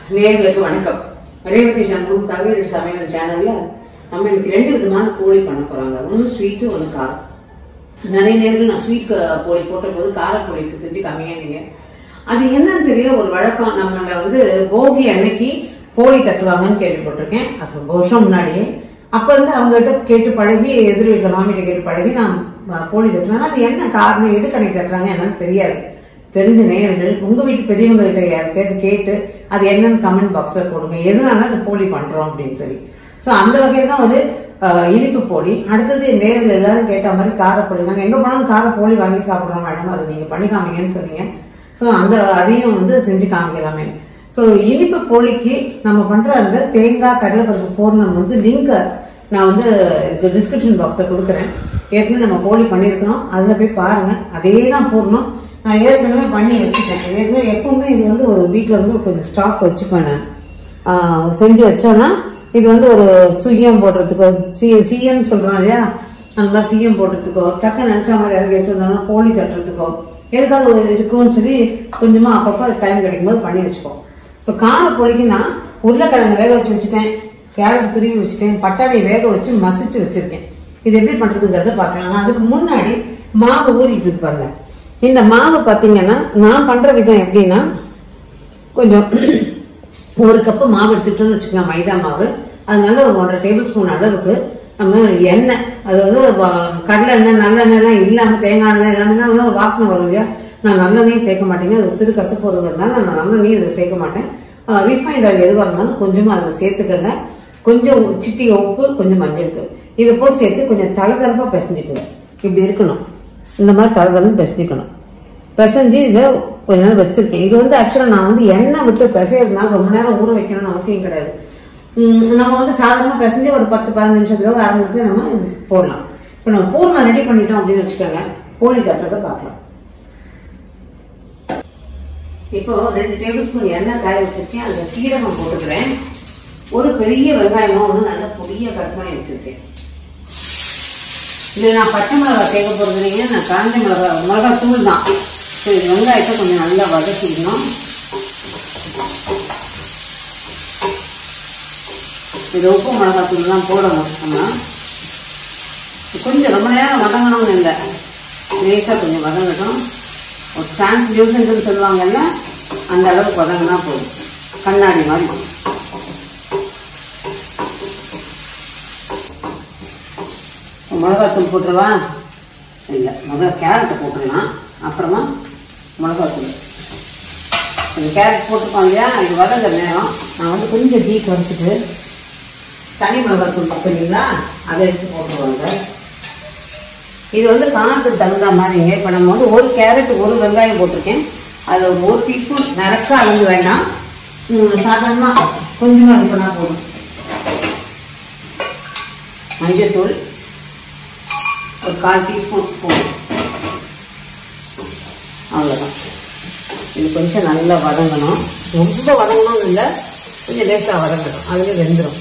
நேர்களுக்கு வணக்கம் ரேவதி சண்முகம் கவிஞர் சமையல் சேனல்ல நம்ம இன்னைக்கு ரெண்டு விதமான போலி பண்ண போறாங்க ஒன்று ஸ்வீட்டு ஒன்று காரம் நிறைய நேர்கள் நான் ஸ்வீட் போலி போட்ட போது கார போலி செஞ்சு கம்மியா நீங்க அது என்னன்னு தெரியல ஒரு வழக்கம் நம்மள வந்து போகி அன்னைக்கு போலி தட்டுவாங்கன்னு கேள்விப்பட்டிருக்கேன் அது ரொம்ப வருஷம் முன்னாடியே அப்ப இருந்து அவங்க கிட்ட கேட்டு பழகி எதிர் வீட்டுல மாமிகிட்ட கேட்டு பழகி நான் அஹ், போலி தட்டுவேன் அது என்ன காரணம் எதுக்கு அன்னைக்கு தட்டுறாங்க என்னன்னு தெரியாது தெரிஞ்ச நேயர்கள் உங்க வீட்டு பெரியவங்க கிட்ட யாருக்காவது கேட்டு அது என்னன்னு கமெண்ட் பாக்ஸ்ல போடுங்க எதனால அது போலி பண்றோம் அப்படின்னு சொல்லி சோ அந்த வகையில தான் ஒரு அஹ், இனிப்பு போலி அடுத்தது நேரில் எல்லாரும் கேட்ட மாதிரி காரப்போலி நாங்க எங்க போனாலும் காரப்போலி வாங்கி சாப்பிடுறோம் மேடம் அது நீங்க பண்ணி காமிங்கன்னு சொன்னீங்க சோ அந்த அதையும் வந்து செஞ்சு காமிக்கலாமே சோ இனிப்பு போலிக்கு நம்ம பண்ற அந்த தேங்காய் கடலைப்பருப்பு பூர்ணம் வந்து லிங்க் நான் வந்து டிஸ்கிரிப்ஷன் பாக்ஸ்ல கொடுக்குறேன் ஏற்கனவே நம்ம போலி பண்ணியிருக்கிறோம் அதுல போய் பாருங்க அதே தான் பூர்ணம் நான் ஏற்கனவே பண்ணி வச்சுட்டேன் ஏற்கனவே எப்பவுமே இது வந்து ஒரு வீட்டில் வந்து கொஞ்சம் ஸ்டாக் வச்சுப்பேன் நான் ஆஹ் செஞ்சு வச்சோன்னா இது வந்து ஒரு சுயம் போடுறதுக்கோ சி சிஎம் சொல்றோம் இல்லையா அந்த மாதிரி சிஎம் போடுறதுக்கோ டக்க நினைச்ச மாதிரி யாரும் கேஸ் வந்தாலும் போலி தட்டுறதுக்கோ எதுக்காவது ஒரு இருக்கும்னு சொல்லி கொஞ்சமா அப்பப்போ டைம் கிடைக்கும் போது பண்ணி வச்சுப்போம் ஸோ கார பொடிக்கு நான் உருளைக்கிழங்கு வேக வச்சு வச்சுட்டேன் கேரட் துருவி வச்சுட்டேன் பட்டாணி வேக வச்சு மசிச்சு வச்சிருக்கேன் இது எப்படி பண்றதுங்கிறத பார்க்கலாம் நான் அதுக்கு முன்னாடி மாவு ஊறிட்டு இருக்கு பாருங்க இந்த மாவு பார்த்தீங்கன்னா நான் பண்ற விதம் எப்படின்னா கொஞ்சம் ஒரு கப்பு மாவு எடுத்துட்டோம்னு வச்சுக்கலாம் மைதா மாவு அது நல்ல ஒரு ஒன்றரை டேபிள் ஸ்பூன் அளவுக்கு நம்ம எண்ணெய் அதாவது வ- கடலை எண்ணெய் நல்லெண்ணெய் எல்லாம் இல்லாம தேங்காய் எண்ணெய் எல்லாமே அதெல்லாம் ஒரு வாசனை வரும் இல்லையா நான் நல்லெண்ணெயும் சேர்க்க மாட்டேங்க அது சிறு கசப்பு வருங்கிறதுனால நான் நல்லெண்ணெயும் இதை சேர்க்க மாட்டேன் ரீஃபைண்ட் ஆயில் எதுவாக இருந்தாலும் கொஞ்சமா அதில் சேர்த்துக்கங்க கொஞ்சம் உ- சிட்டி உப்பு கொஞ்சம் மஞ்சள் தூள் இதை போட்டு சேர்த்து கொஞ்சம் தளதளப்பா பிசைஞ்சுக்கணும் இப்படி இருக்கணும் இந்த மாதிரி தளதளன்னு பிசைஞ்சுக்கணும் பிசைஞ்சு இதை கொஞ்ச நேரம் வச்சிருக்கேன் இது வந்து ஆக்சுவலா நான் வந்து எண்ணெய் விட்டு பிசையறதுனால ரொம்ப நேரம் ஊற வைக்கணும்னு அவசியம் கிடையாது உம் நம்ம வந்து சாதாரணமா பிசைஞ்சு ஒரு பத்து பதினஞ்சு நிமிஷத்துக்கு ஒரு அரை மணி நேரத்துல நம்ம இது போடலாம் இப்போ நம்ம பூர்ணம் ரெடி பண்ணிட்டோம் அப்படின்னு வச்சுக்கோங்க போலி தட்டுறதை பார்க்கலாம் இப்போ ரெண்டு டேபிள் ஸ்பூன் எண்ணெய் காய வச்சிருக்கேன் அதுல சீரகம் போட்டுக்கிறேன் ஒரு பெரிய வெங்காயமா ஒன்று நல்லா பொடியா கட் பண்ணி வச்சிருக்கேன் இது நான் பச்சை மிளகா சேர்க்க போறது இல்லைங்க நான் காஞ்ச மிளகா மிளகா தூள் தான் சரி வெங்காயத்தை கொஞ்சம் நல்லா வதக்கிக்கணும் இது உப்பு மிளகா தூள்லாம் போடணும் நம்ம கொஞ்சம் ரொம்ப நேரம் வதங்கணும்னு இல்லை லேசாக கொஞ்சம் வதங்கட்டும் ஒரு டிரான்ஸ்டியூசன்ட்னு சொல்லுவாங்கல்ல அந்த அளவுக்கு வதங்கினா போதும் கண்ணாடி மாதிரி மிளகாத்தூள் போட்டுருவா இல்லை முதல்ல கேரட்டை போட்டுடலாம் அப்புறமா மிளகாத்தூள் இந்த கேரட் போட்டுருக்கோம் இல்லையா இது வதங்குற நேரம் நான் வந்து கொஞ்சம் டீ குறைச்சிட்டு தனி மிளகாத்தூள் பார்த்தீங்களா அதை எடுத்து போட்டுருவாங்க இது வந்து காரத்துக்கு தகுந்த மாதிரிங்க இப்போ நம்ம வந்து ஒரு கேரட் ஒரு வெங்காயம் போட்டிருக்கேன் அதில் ஒரு ஒரு டீஸ்பூன் நிறக்க அளந்து வேண்டாம் சாதாரணமாக கொஞ்சமாக இது பண்ணால் போதும் மஞ்சத்தூள் ஒரு கால் டீஸ்பூன் போதும் அவ்வளோதான் இது கொஞ்சம் நல்லா வதங்கணும் ரொம்ப வதங்கணும்னு இல்லை கொஞ்சம் லேசாக வதங்கணும் அதுலேயே வெந்துடும்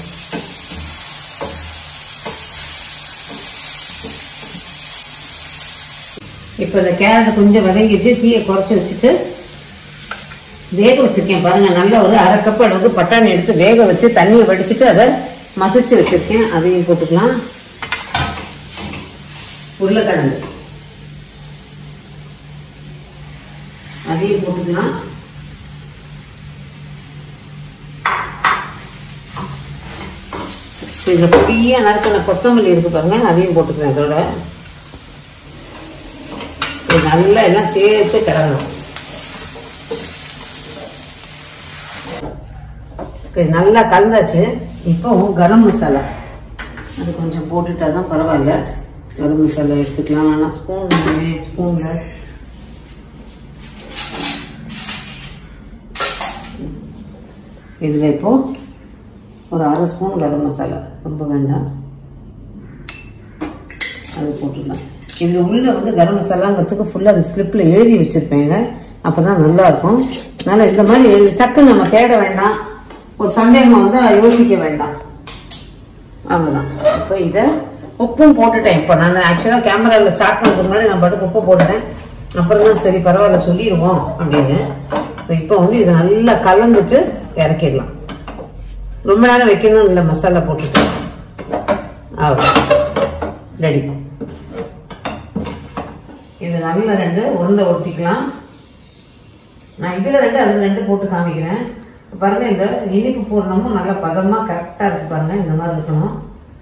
இப்போ இந்த கேரட் கொஞ்சம் வதங்கிச்சு தீயை குறைச்சி வச்சுட்டு வேக வச்சிருக்கேன் பாருங்க நல்ல ஒரு அரை கப் அளவுக்கு பட்டாணி எடுத்து வேக வச்சு தண்ணியை வடிச்சிட்டு அதை மசிச்சு வச்சிருக்கேன் அதையும் போட்டுக்கலாம் உருளைக்கிழங்கு அதையும் போட்டுக்கலாம் இதுல பெரிய நறுக்கின கொத்தமல்லி இருக்கு பாருங்க அதையும் போட்டுக்கிறேன் இதோட இது நல்லா எல்லாம் சேர்த்து கிடங்கணும் இப்போ இது நல்லா கலந்தாச்சு இப்போ கரம் மசாலா அது கொஞ்சம் போட்டுட்டா தான் பரவாயில்ல கரம் மசாலா எடுத்துக்கலாம் ஆனால் ஸ்பூன் ஸ்பூனில் இதில் இப்போ ஒரு அரை ஸ்பூன் கரம் மசாலா ரொம்ப வேண்டாம் அது போட்டுடலாம் இதில் உள்ள வந்து கரம் மசாலாங்கிறதுக்கு ஃபுல்லாக அந்த ஸ்லிப்பில் எழுதி வச்சுருப்பேங்க அப்போ தான் நல்லா இருக்கும் அதனால் இந்த மாதிரி எழுதி டக்குன்னு நம்ம தேட வேண்டாம் ஒரு சந்தேகம் வந்து யோசிக்க வேண்டாம் அவ்வளோதான் இப்போ இதை உப்பும் போட்டுட்டேன் இப்போ நான் ஆக்சுவலாக கேமராவில் ஸ்டார்ட் பண்ணுறதுக்கு முன்னாடி நான் பாட்டுக்கு உப்பு போட்டுட்டேன் அப்புறம் தான் சரி பரவாயில்ல சொல்லிடுவோம் அப்படின்னு இப்போ வந்து இதை நல்லா கலந்துட்டு இறக்கிடலாம் ரொம்ப நேரம் வைக்கணும் இல்லை மசாலா போட்டுட்டு அவ்வளோ ரெடி இது நல்ல ரெண்டு உருண்டை ஒட்டிக்கலாம் நான் இதுல ரெண்டு அதுல ரெண்டு போட்டு காமிக்கிறேன் பாருங்க இந்த இனிப்பு பூர்ணமும் நல்லா பதமா கரெக்டா இருக்கு பாருங்க இந்த மாதிரி இருக்கணும்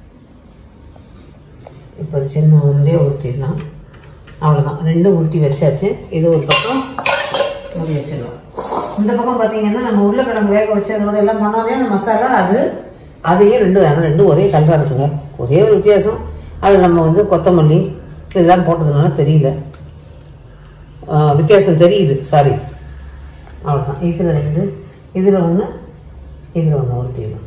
இப்போ அது சின்ன உருண்டையே உருட்டிடலாம் அவ்வளோதான் ரெண்டும் உருட்டி வச்சாச்சு இது ஒரு பக்கம் மூடி வச்சிடலாம் இந்த பக்கம் பார்த்தீங்கன்னா நம்ம உருளைக்கிழங்கு வேக வச்சு அதோட எல்லாம் பண்ணோம் அந்த மசாலா அது அதையே ரெண்டு ஆனால் ரெண்டும் ஒரே கலராக இருக்குங்க ஒரே ஒரு வித்தியாசம் அது நம்ம வந்து கொத்தமல்லி இதெல்லாம் போட்டதுனால தெரியல ஆஹ் வித்தியாசம் தெரியுது சாரி அவ்வளோதான் இதில் ரெண்டு இதில் ஒன்று இதில் ஒன்று உருட்டிடலாம்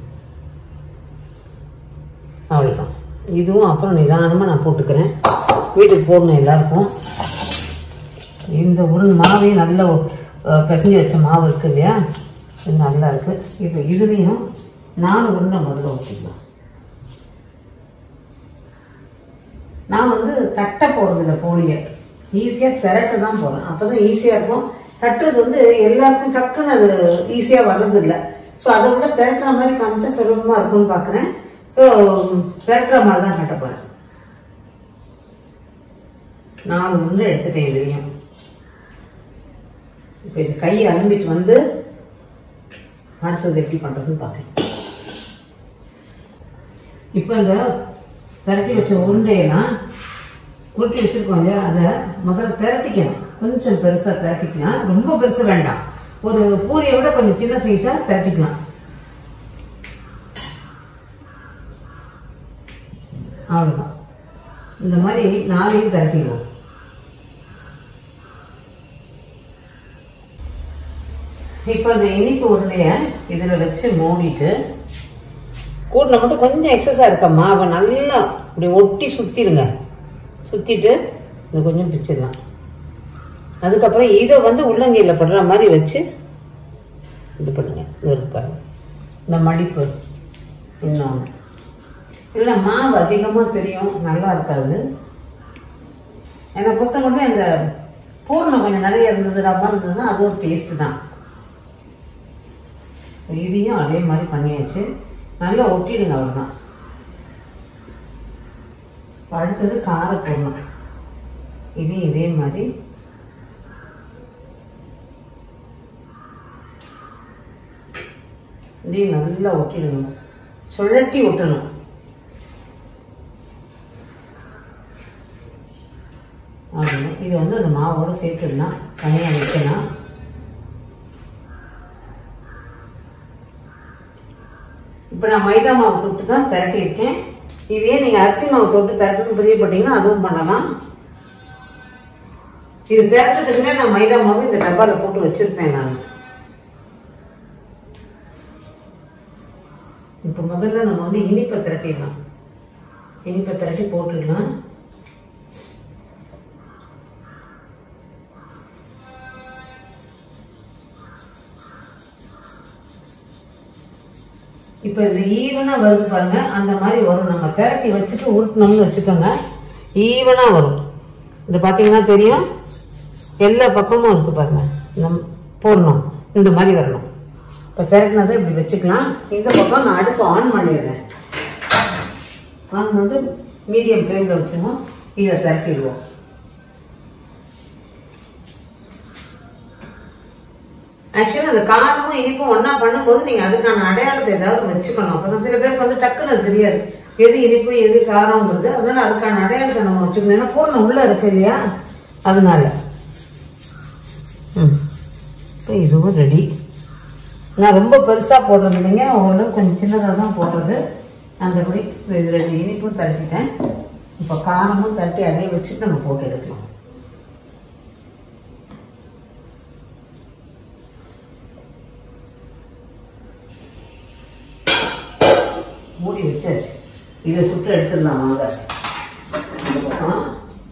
அவ்வளோதான் இதுவும் அப்புறம் நிதானமாக நான் போட்டுக்கிறேன் வீட்டுக்கு போடணும் எல்லாருக்கும் இந்த உருள் மாவையும் நல்ல அஹ், பிசைஞ்சு வச்ச மாவு இருக்கு இல்லையா இது நல்லா இருக்கு இப்போ இதுலேயும் நாலு உருண்டை முதல்ல ஊற்றிக்கலாம் நான் வந்து தட்ட போகிறதில்ல போலியை ஈஸியாக திரட்ட தான் போகிறேன் அப்போ தான் ஈஸியாக இருக்கும் தட்டுறது வந்து எல்லாருக்கும் டக்குன்னு அது ஈஸியாக வர்றது இல்லை ஸோ அதை விட திரட்டுற மாதிரி காமிச்சா சுலபமாக இருக்கும்னு பார்க்குறேன் ஸோ திரட்டுற மாதிரி தான் கட்ட போகிறேன் நாலு உருண்டை எடுத்துட்டேன் இதுலையும் இப்போ இது கையை அலம்பிட்டு வந்து அடுத்தது எப்படி பண்ணுறதுன்னு பார்க்கேன் இப்போ இந்த திரட்டி வச்ச உருண்டையெல்லாம் உருட்டி வச்சிருக்கோம் இல்லையா அதை முதல்ல திரட்டிக்கணும் கொஞ்சம் பெருசாக திரட்டிக்கலாம் ரொம்ப பெருசு வேண்டாம் ஒரு பூரியை விட கொஞ்சம் சின்ன சைஸாக திரட்டிக்கலாம் அவ்வளோதான் இந்த மாதிரி நாளையும் திரட்டிடுவோம் இப்போ அந்த இனிப்பு உருண்டைய இதில் வச்சு மூடிட்டு கூட்டில் மட்டும் கொஞ்சம் எக்ஸஸாக இருக்க மாவை நல்லா இப்படி ஒட்டி சுற்றிடுங்க சுற்றிட்டு இது கொஞ்சம் பிச்சிடலாம் அதுக்கப்புறம் இதை வந்து உள்ளங்கையில் படுற மாதிரி வச்சு இது பண்ணுங்க இது இருக்கு பாருங்க இந்த மடிப்பு இன்னொன்று இல்லை மாவு அதிகமாக தெரியும் நல்லா இருக்காது என்னை பொறுத்த மட்டும் இந்த பூர்ணம் கொஞ்சம் நிறைய இருந்தது ரப்பா இருந்ததுன்னா அது ஒரு டேஸ்ட் தான் So, இதையும் அதே மாதிரி பண்ணியாச்சு நல்லா ஒட்டிடுங்க அவ்வளோதான் அடுத்தது கார பூர்ணம் இதையும் இதே மாதிரி இதையும் நல்லா ஒட்டிடுங்க சுழட்டி ஒட்டணும் அப்படின்னு இது வந்து அந்த மாவோடு சேர்த்துடலாம் தனியாக வைக்கலாம் இப்போ நான் மைதா மாவு தொட்டு தான் திரட்டியிருக்கேன் இதே நீங்கள் அரிசி மாவு தொட்டு திரட்டுன்னு பிரியப்பட்டீங்கன்னா அதுவும் பண்ணலாம் இது திரட்டுறதுக்குன்னே நான் மைதா மாவு இந்த டப்பாவில் போட்டு வச்சிருப்பேன் நான் இப்போ முதல்ல நம்ம வந்து இனிப்பை திரட்டிடலாம் இனிப்பை திரட்டி போட்டுடலாம் இப்போ இது ஈவனாக வருது பாருங்க அந்த மாதிரி வரும் நம்ம திரட்டி வச்சுட்டு உருட்டணும்னு வச்சுக்கோங்க ஈவனாக வரும் இது பார்த்தீங்கன்னா தெரியும் எல்லா பக்கமும் இருக்கு பாருங்க இந்த போடணும் இந்த மாதிரி வரணும் இப்போ திரட்டினதை இப்படி வச்சுக்கலாம் இந்த பக்கம் நான் அடுப்பு ஆன் பண்ணிடுறேன் ஆன் பண்ணிட்டு மீடியம் ஃப்ளேமில் வச்சுருவோம் இதை திரட்டிடுவோம் ஆக்சுவலி அந்த காரமும் இனிப்பும் ஒண்ணா பண்ணும்போது நீங்க அதுக்கான அடையாளத்தை ஏதாவது வச்சுக்கணும் அப்பதான் சில பேருக்கு வந்து டக்குன்னு அது தெரியாது எது இனிப்பு எது காரம்ங்கிறது அதனால அதுக்கான அடையாளத்தை நம்ம வச்சுக்கணும் ஏன்னா பூர்ணம் உள்ள இருக்கு இல்லையா அதனால ம் இப்போ இதுவும் ரெடி நான் ரொம்ப பெருசா போடுறது இல்லைங்க ஓரளவு கொஞ்சம் சின்னதாக தான் போடுறது அந்தபடி இது ரெண்டு இனிப்பும் தட்டிட்டேன் இப்போ காரமும் தட்டி அதே வச்சுட்டு நம்ம போட்டு எடுக்கலாம் மூடி வச்சாச்சு இதை சுட்டு எடுத்துடலாம் வாங்க இந்த பக்கம்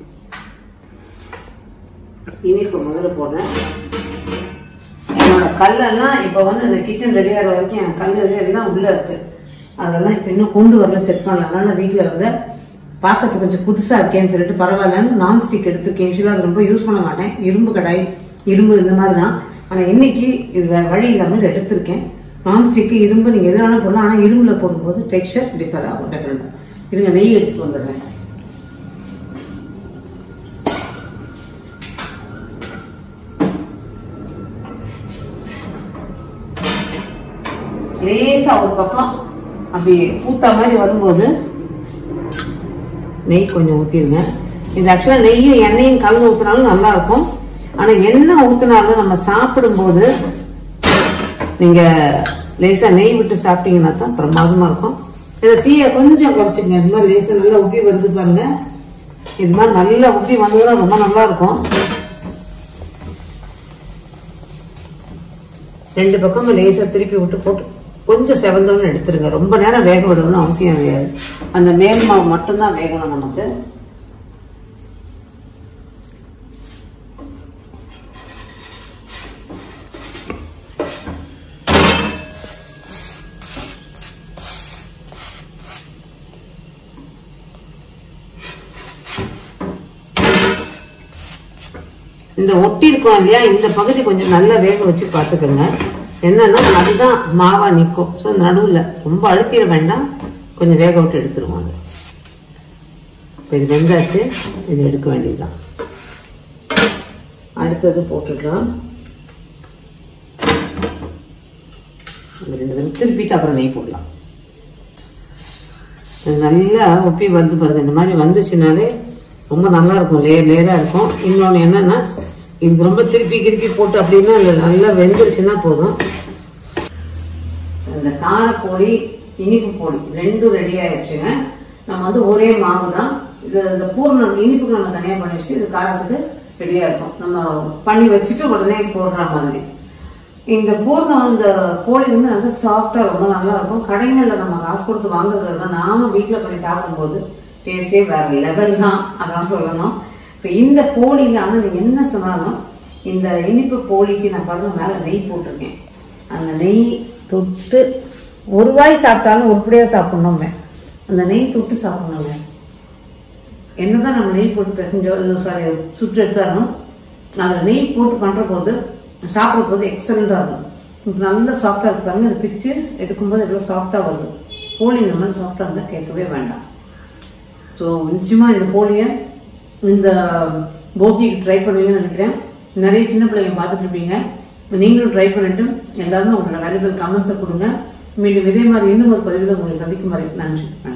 இனிப்பு முதல்ல போடுறேன் என்னோட கல்லெல்லாம் இப்போ வந்து இந்த கிச்சன் ரெடி ஆகிற வரைக்கும் என் கல் இது எல்லாம் உள்ள இருக்கு அதெல்லாம் இப்போ இன்னும் கொண்டு வரல செட் பண்ணல அதனால வீட்டில் வந்து பார்க்கறதுக்கு கொஞ்சம் புதுசா இருக்கேன்னு சொல்லிட்டு பரவாயில்லன்னு நான்ஸ்டிக் எடுத்துருக்கேன் யூஸ்வலாக அது ரொம்ப யூஸ் பண்ண மாட்டேன் இரும்பு கடாய் இரும்பு இந்த மாதிரி தான் ஆனால் இன்னைக்கு இது வேற வழி இல்லாமல் இதை எடுத்திருக்கேன் நான்ஸ்டிக்கு இரும்பு நீங்க எதுனாலும் போடலாம் ஆனா இரும்புல போடும்போது டெக்ஸ்சர் டிஃபர் ஆகும் டிஃபரெண்ட் இருங்க நெய் எடுத்துட்டு வந்துடுறேன் லேசா ஒரு பக்கம் அப்படி பூத்தா மாதிரி வரும்போது நெய் கொஞ்சம் ஊத்திருங்க இது ஆக்சுவலா நெய்யும் எண்ணெயும் கலந்து ஊத்தினாலும் நல்லா இருக்கும் ஆனா எண்ணெய் ஊத்தினாலும் நம்ம சாப்பிடும்போது நீங்க லேசா நெய் விட்டு சாப்பிட்டீங்கன்னா தான் பிரமாதமா இருக்கும் இதை தீய கொஞ்சம் குறைச்சிங்க இது மாதிரி லேசா நல்லா உப்பி வருது பாருங்க இது மாதிரி நல்லா உப்பி வந்ததுன்னா ரொம்ப நல்லா இருக்கும் ரெண்டு பக்கமும் லேசா திருப்பி விட்டு போட்டு கொஞ்சம் செவந்தோன்னு எடுத்துருங்க ரொம்ப நேரம் வேக விடணும்னு அவசியம் கிடையாது அந்த மேல் மாவு மட்டும்தான் வேகணும் நமக்கு இந்த ஒட்டி இருக்கும் இல்லையா இந்த பகுதி கொஞ்சம் நல்லா வேக வச்சு பார்த்துக்கோங்க என்னன்னா அதுதான் மாவா நிற்கும் ஸோ நடுவில் ரொம்ப அழுத்திட வேண்டாம் கொஞ்சம் வேக விட்டு எடுத்துருவாங்க இப்போ இது வெந்தாச்சு இது எடுக்க வேண்டியதுதான் அடுத்தது போட்டுடலாம் இந்த ரெண்டு தடவை திருப்பிட்டு அப்புறம் நெய் போடலாம் இது நல்லா ஒப்பி வருது பாருங்க இந்த மாதிரி வந்துச்சுனாலே ரொம்ப நல்லா இருக்கும் லேயர் லேயரா இருக்கும் இன்னொன்று என்னன்னா இது ரொம்ப திருப்பி திருப்பி போட்டு அப்படின்னா அது நல்லா வெந்துருச்சுன்னா போதும் இந்த காரப்பொடி இனிப்பு பொடி ரெண்டும் ரெடி ஆயிடுச்சுங்க நம்ம வந்து ஒரே மாவு தான் இது இந்த பூர்ணம் இனிப்புக்கு நம்ம தனியாக பண்ணி வச்சு இது காரத்துக்கு ரெடியா இருக்கும் நம்ம பண்ணி வச்சுட்டு உடனே போடுற மாதிரி இந்த பூர்ணம் இந்த கோழி வந்து நல்லா சாஃப்டா ரொம்ப நல்லா இருக்கும் கடைகள்ல நம்ம காசு கொடுத்து வாங்குறத விட நாம வீட்டுல பண்ணி சாப்பிடும்போது டேஸ்டே வேற லெவல் தான் அதான் சொல்லணும் ஸோ இந்த போலியில் ஆனால் நீங்க என்ன சொன்னாலும் இந்த இனிப்பு போலிக்கு நான் பாருங்க மேல நெய் போட்டிருக்கேன் அந்த நெய் தொட்டு ஒரு வாய் சாப்பிட்டாலும் உருப்படியா சாப்பிடணுமே அந்த நெய் தொட்டு சாப்பிடணுங்க என்னதான் நம்ம நெய் போட்டு பிசைஞ்சோ சாரி சுற்று எடுத்தாலும் அதில் நெய் போட்டு பண்ற போது சாப்பிட்ற போது எக்ஸலண்டா இருக்கும் இப்ப நல்லா சாஃப்டா இருப்பாங்க அதை பிச்சு எடுக்கும்போது எவ்வளவு சாஃப்டா வருது கோழி இந்த மாதிரி சாஃப்டா இருந்தா கேட்கவே வேண்டாம் ஸோ நிச்சயமா இந்த கோழியை இந்த போகிக்கு ட்ரை பண்ணுவீங்கன்னு நினைக்கிறேன் நிறைய சின்ன பிள்ளைங்க பார்த்துட்டு இருப்பீங்க நீங்களும் ட்ரை பண்ணிட்டு எல்லாரும் உங்களோட வேல்யூபிள் கமெண்ட்ஸை கொடுங்க மீண்டும் இதே மாதிரி இன்னும் ஒரு பதிவில் உங்களை சந்திக்கும் வரை நன்றி